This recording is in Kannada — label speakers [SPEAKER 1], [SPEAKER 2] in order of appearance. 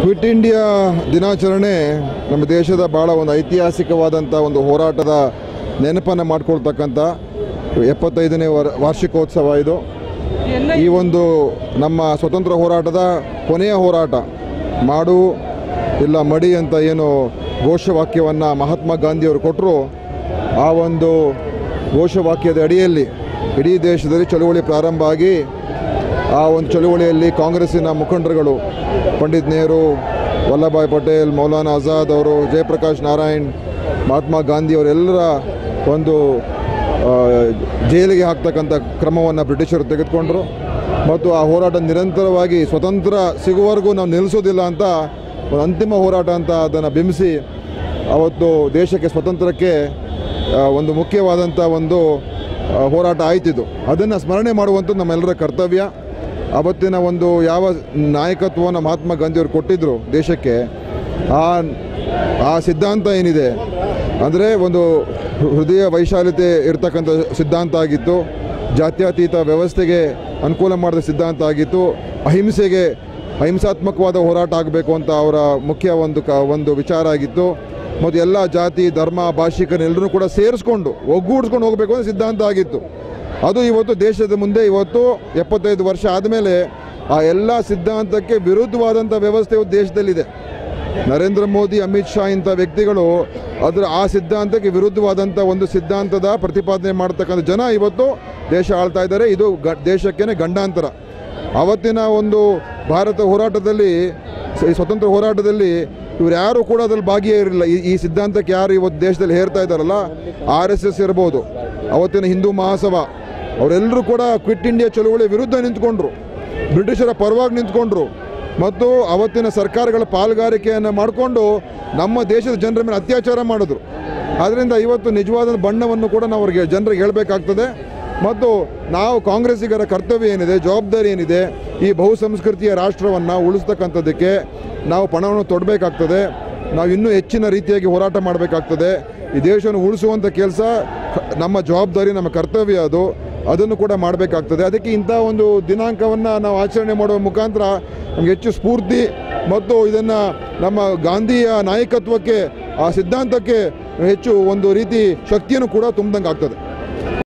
[SPEAKER 1] ಕ್ವಿಟ್ ಇಂಡಿಯಾ ದಿನಾಚರಣೆ ನಮ್ಮ ದೇಶದ ಭಾಳ ಒಂದು ಐತಿಹಾಸಿಕವಾದಂಥ ಒಂದು ಹೋರಾಟದ ನೆನಪನ್ನು ಮಾಡ್ಕೊಳ್ತಕ್ಕಂಥ ಎಪ್ಪತ್ತೈದನೇ ವರ್ ವಾರ್ಷಿಕೋತ್ಸವ ಇದು ಈ ಒಂದು ನಮ್ಮ ಸ್ವತಂತ್ರ ಹೋರಾಟದ ಕೊನೆಯ ಹೋರಾಟ ಮಾಡು ಇಲ್ಲ ಮಡಿ ಅಂತ ಏನು ಘೋಷವಾಕ್ಯವನ್ನು ಮಹಾತ್ಮ ಗಾಂಧಿಯವರು ಕೊಟ್ಟರು ಆ ಒಂದು ಘೋಷವಾಕ್ಯದ ಅಡಿಯಲ್ಲಿ ಇಡೀ ದೇಶದಲ್ಲಿ ಚಳುವಳಿ ಪ್ರಾರಂಭ ಆಗಿ ಆ ಒಂದು ಚಳುವಳಿಯಲ್ಲಿ ಕಾಂಗ್ರೆಸ್ಸಿನ ಮುಖಂಡರುಗಳು ಪಂಡಿತ್ ನೆಹರು ವಲ್ಲಭಾಯ್ ಪಟೇಲ್ ಮೌಲಾನಾ ಆಜಾದ್ ಅವರು ಜಯಪ್ರಕಾಶ್ ನಾರಾಯಣ್ ಮಹಾತ್ಮ ಗಾಂಧಿ ಅವರೆಲ್ಲರ ಒಂದು ಆ, ಜೈಲಿಗೆ ಹಾಕ್ತಕ್ಕಂಥ ಕ್ರಮವನ್ನು ಬ್ರಿಟಿಷರು ತೆಗೆದುಕೊಂಡರು ಮತ್ತು ಆ ಹೋರಾಟ ನಿರಂತರವಾಗಿ ಸ್ವತಂತ್ರ ಸಿಗುವವರೆಗೂ ನಾವು ನಿಲ್ಲಿಸೋದಿಲ್ಲ ಅಂತ ಒಂದು ಅಂತಿಮ ಹೋರಾಟ ಅಂತ ಅದನ್ನು ಬಿಂಬಿಸಿ ಅವತ್ತು ದೇಶಕ್ಕೆ ಸ್ವತಂತ್ರಕ್ಕೆ ಆ, ಒಂದು ಮುಖ್ಯವಾದಂಥ ಒಂದು ಆ, ಹೋರಾಟ ಆಯ್ತಿದ್ದು ಅದನ್ನು ಸ್ಮರಣೆ ಮಾಡುವಂಥದ್ದು ನಮ್ಮೆಲ್ಲರ ಕರ್ತವ್ಯ ಅವತ್ತಿನ ಒಂದು ಯಾವ ನಾಯಕತ್ವವನ್ನು ಮಹಾತ್ಮ ಗಾಂಧಿಯವರು ಕೊಟ್ಟಿದ್ದರು ದೇಶಕ್ಕೆ ಆ ಆ ಸಿದ್ಧಾಂತ ಏನಿದೆ ಅಂದರೆ ಒಂದು ಹೃದಯ ವೈಶಾಲ್ಯತೆ ಇರ್ತಕ್ಕಂಥ ಸಿದ್ಧಾಂತ ಆಗಿತ್ತು ಜಾತ್ಯತೀತ ವ್ಯವಸ್ಥೆಗೆ ಅನುಕೂಲ ಮಾಡಿದ ಸಿದ್ಧಾಂತ ಆಗಿತ್ತು ಅಹಿಂಸೆಗೆ ಅಹಿಂಸಾತ್ಮಕವಾದ ಹೋರಾಟ ಆಗಬೇಕು ಅಂತ ಅವರ ಮುಖ್ಯ ಒಂದು ಕ ಒಂದು ವಿಚಾರ ಆಗಿತ್ತು ಮತ್ತು ಎಲ್ಲ ಜಾತಿ ಧರ್ಮ ಭಾಷಿಕರೆಲ್ಲರೂ ಕೂಡ ಸೇರಿಸ್ಕೊಂಡು ಒಗ್ಗೂಡಿಸ್ಕೊಂಡು ಹೋಗಬೇಕು ಅನ್ನೋ ಸಿದ್ಧಾಂತ ಆಗಿತ್ತು ಅದು ಇವತ್ತು ದೇಶದ ಮುಂದೆ ಇವತ್ತು ಎಪ್ಪತ್ತೈದು ವರ್ಷ ಆದಮೇಲೆ ಆ ಎಲ್ಲ ಸಿದ್ಧಾಂತಕ್ಕೆ ವಿರುದ್ಧವಾದಂಥ ವ್ಯವಸ್ಥೆ ಇವತ್ತು ದೇಶದಲ್ಲಿದೆ ನರೇಂದ್ರ ಮೋದಿ ಅಮಿತ್ ಶಾ ಇಂಥ ವ್ಯಕ್ತಿಗಳು ಅದರ ಆ ಸಿದ್ಧಾಂತಕ್ಕೆ ವಿರುದ್ಧವಾದಂಥ ಒಂದು ಸಿದ್ಧಾಂತದ ಪ್ರತಿಪಾದನೆ ಮಾಡ್ತಕ್ಕಂಥ ಜನ ಇವತ್ತು ದೇಶ ಆಳ್ತಾ ಇದ್ದಾರೆ ಇದು ಗ ದೇಶಕ್ಕೇನೆ ಗಂಡಾಂತರ ಅವತ್ತಿನ ಒಂದು ಭಾರತ ಹೋರಾಟದಲ್ಲಿ ಸ- ಈ ಸ್ವತಂತ್ರ ಹೋರಾಟದಲ್ಲಿ ಇವ್ರು ಯಾರು ಕೂಡ ಅದ್ರಲ್ಲಿ ಭಾಗಿಯಾಗಿರಲಿಲ್ಲ ಈ ಈ ಸಿದ್ಧಾಂತಕ್ಕೆ ಯಾರು ಇವತ್ತು ದೇಶದಲ್ಲಿ ಹೇರ್ತಾ ಇದ್ದಾರಲ್ಲ ಆರ್ ಎಸ್ ಎಸ್ ಇರ್ಬೋದು ಅವತ್ತಿನ ಹಿಂದೂ ಮಹಾಸಭಾ ಅವರೆಲ್ಲರೂ ಕೂಡ ಕ್ವಿಟ್ ಇಂಡಿಯಾ ಚಳುವಳಿ ವಿರುದ್ಧ ನಿಂತ್ಕೊಂಡ್ರು ಬ್ರಿಟಿಷರ ಪರವಾಗಿ ನಿಂತ್ಕೊಂಡ್ರು ಮತ್ತು ಅವತ್ತಿನ ಸರ್ಕಾರಗಳ ಪಾಲ್ಗಾರಿಕೆಯನ್ನು ಮಾಡಿಕೊಂಡು ನಮ್ಮ ದೇಶದ ಜನರ ಮೇಲೆ ಅತ್ಯಾಚಾರ ಮಾಡಿದ್ರು ಆದ್ದರಿಂದ ಇವತ್ತು ನಿಜವಾದ ಬಣ್ಣವನ್ನು ಕೂಡ ನಾವು ಅವ್ರಿಗೆ ಜನರಿಗೆ ಹೇಳಬೇಕಾಗ್ತದೆ ಮತ್ತು ನಾವು ಕಾಂಗ್ರೆಸ್ಸಿಗರ ಕರ್ತವ್ಯ ಏನಿದೆ ಜವಾಬ್ದಾರಿ ಏನಿದೆ ಈ ಬಹುಸಂಸ್ಕೃತಿಯ ರಾಷ್ಟ್ರವನ್ನು ಉಳಿಸ್ತಕ್ಕಂಥದ್ದಕ್ಕೆ ನಾವು ಪಣವನ್ನು ತೊಡಬೇಕಾಗ್ತದೆ ನಾವು ಇನ್ನೂ ಹೆಚ್ಚಿನ ರೀತಿಯಾಗಿ ಹೋರಾಟ ಮಾಡಬೇಕಾಗ್ತದೆ ಈ ದೇಶವನ್ನು ಉಳಿಸುವಂಥ ಕೆಲಸ ನಮ್ಮ ಜವಾಬ್ದಾರಿ ನಮ್ಮ ಕರ್ತವ್ಯ ಅದು ಅದನ್ನು ಕೂಡ ಮಾಡಬೇಕಾಗ್ತದೆ ಅದಕ್ಕೆ ಇಂಥ ಒಂದು ದಿನಾಂಕವನ್ನು ನಾವು ಆಚರಣೆ ಮಾಡುವ ಮುಖಾಂತರ ನಮಗೆ ಹೆಚ್ಚು ಸ್ಫೂರ್ತಿ ಮತ್ತು ಇದನ್ನು ನಮ್ಮ ಗಾಂಧಿಯ ನಾಯಕತ್ವಕ್ಕೆ ಆ ಸಿದ್ಧಾಂತಕ್ಕೆ ಹೆಚ್ಚು ಒಂದು ರೀತಿ ಶಕ್ತಿಯನ್ನು ಕೂಡ ತುಂಬ್ದಂಗೆ ಆಗ್ತದೆ